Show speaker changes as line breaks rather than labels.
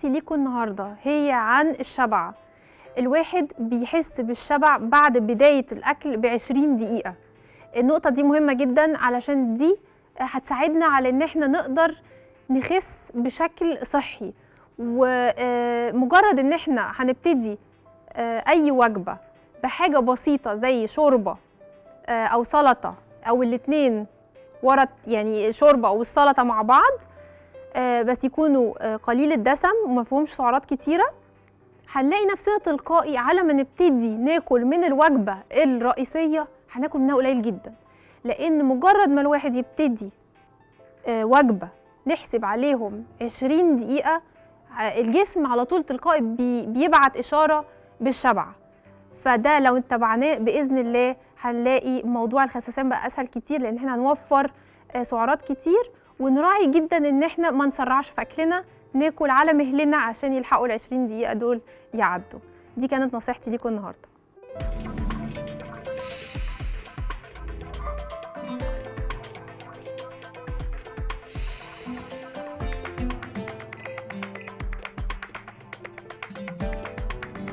نصيحتي ليكم النهارده هي عن الشبع الواحد بيحس بالشبع بعد بداية الأكل بعشرين دقيقة النقطة دي مهمة جدا علشان دي هتساعدنا على إن احنا نقدر نخس بشكل صحي ومجرد إن احنا هنبتدي آه، أي وجبة بحاجة بسيطة زي شوربة آه، أو سلطة أو الاتنين ورا يعني شوربة والسلطة مع بعض آه، بس يكونوا آه، قليل الدسم ومفيهمش سعرات كتيرة هنلاقي نفسنا تلقائي على ما نبتدي ناكل من الوجبة الرئيسية هناكل منها قليل جدا لأن مجرد ما الواحد يبتدي آه، وجبة نحسب عليهم 20 دقيقة ع- الجسم على طول تلقائي بي- بيبعت إشارة بالشبع فده لو اتبعناه بإذن الله هنلاقي موضوع الخسسان بقى أسهل كتير لأن احنا هنوفر آه، سعرات كتير ونراعي جدا ان احنا ما نسرعش في اكلنا ناكل على مهلنا عشان يلحقوا ال 20 دقيقة دول يعدوا دي كانت نصيحتي ليكم النهارده